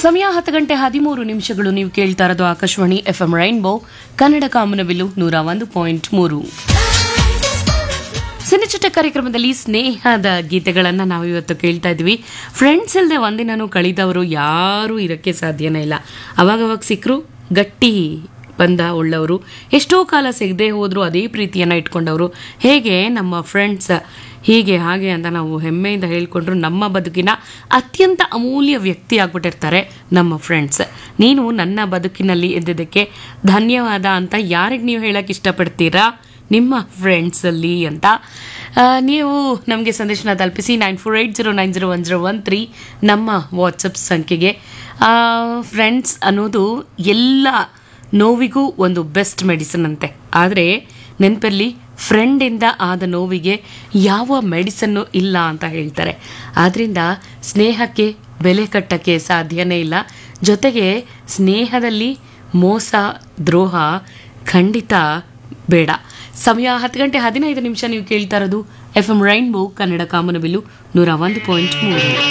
ಸಮಯ ಹತ್ತು ಗಂಟೆ ಹದಿಮೂರು ನಿಮಿಷಗಳು ನೀವು ಕೇಳ್ತಾ ಇರೋದು Akashvani F M rainbow Kannada ಕಾಮನಬಿಲ್ಲು ನೂರ ಒಂದು ಪಾಯಿಂಟ್ ಮೂರು ಸಿನಿಚಿಟ ಕಾರ್ಯಕ್ರಮದಲ್ಲಿ ಸ್ನೇಹದ ಗೀತೆಗಳನ್ನು ನಾವು ಇವತ್ತು ಕೇಳ್ತಾ ಇದ್ವಿ ಫ್ರೆಂಡ್ಸ್ ಇಲ್ಲದೆ ಒಂದಿನೂ ಕಳೆದವರು ಯಾರೂ ಇರೋಕ್ಕೆ ಸಾಧ್ಯನೇ ಇಲ್ಲ ಅವಾಗವಾಗ ಸಿಕ್ಕರು ಗಟ್ಟಿ ಬಂದ ಉಳ್ಳವರು ಎಷ್ಟೋ ಕಾಲ ಸಿಗದೆ ಹೋದರೂ ಅದೇ ಪ್ರೀತಿಯನ್ನು ಇಟ್ಕೊಂಡವರು ಹೇಗೆ ನಮ್ಮ ಫ್ರೆಂಡ್ಸ್ ಹೀಗೆ ಹಾಗೆ ಅಂತ ನಾವು ಹೆಮ್ಮೆಯಿಂದ ಹೇಳ್ಕೊಂಡ್ರು ನಮ್ಮ ಬದುಕಿನ ಅತ್ಯಂತ ಅಮೂಲ್ಯ ವ್ಯಕ್ತಿ ಆಗ್ಬಿಟ್ಟಿರ್ತಾರೆ ನಮ್ಮ ಫ್ರೆಂಡ್ಸ್ ನೀನು ನನ್ನ ಬದುಕಿನಲ್ಲಿ ಇದ್ದಿದ್ದಕ್ಕೆ ಧನ್ಯವಾದ ಅಂತ ಯಾರಿಗೆ ನೀವು ಹೇಳಕ್ಕೆ ಇಷ್ಟಪಡ್ತೀರಾ ನಿಮ್ಮ ಫ್ರೆಂಡ್ಸಲ್ಲಿ ಅಂತ ಆ, ನೀವು ನಮಗೆ ಸಂದೇಶನ ತಲುಪಿಸಿ nine four eight zero nine zero one zero one three ನಮ್ಮ ವಾಟ್ಸಪ್ ಸಂಖ್ಯೆಗೆ ಫ್ರೆಂಡ್ಸ್ ಅನ್ನೋದು ಎಲ್ಲ ನೋವಿಗೂ ಒಂದು ಬೆಸ್ಟ್ ಮೆಡಿಸಿನ್ ಅಂತೆ ಆದರೆ ನೆನಪಲ್ಲಿ ಫ್ರೆಂಡಿಂದ ಆದ ನೋವಿಗೆ ಯಾವ ಮೆಡಿಸನ್ನು ಇಲ್ಲ ಅಂತ ಹೇಳ್ತಾರೆ ಆದ್ದರಿಂದ ಸ್ನೇಹಕ್ಕೆ ಬೆಲೆ ಕಟ್ಟಕ್ಕೆ ಸಾಧ್ಯನೇ ಇಲ್ಲ ಜೊತೆಗೆ ಸ್ನೇಹದಲ್ಲಿ ಮೋಸ ದ್ರೋಹ ಖಂಡಿತ ಬೇಡ ಸಮಯ ಹತ್ತು ಗಂಟೆ ಹದಿನೈದು ನಿಮಿಷ ನೀವು ಕೇಳ್ತಾ ಇರೋದು ಎಫ್ ಎಂ ರೈನ್ಬೋ ಕನ್ನಡ ಕಾಮನಬಿಲ್ಲು ನೂರ ಒಂದು ಪಾಯಿಂಟ್ ಮೂರು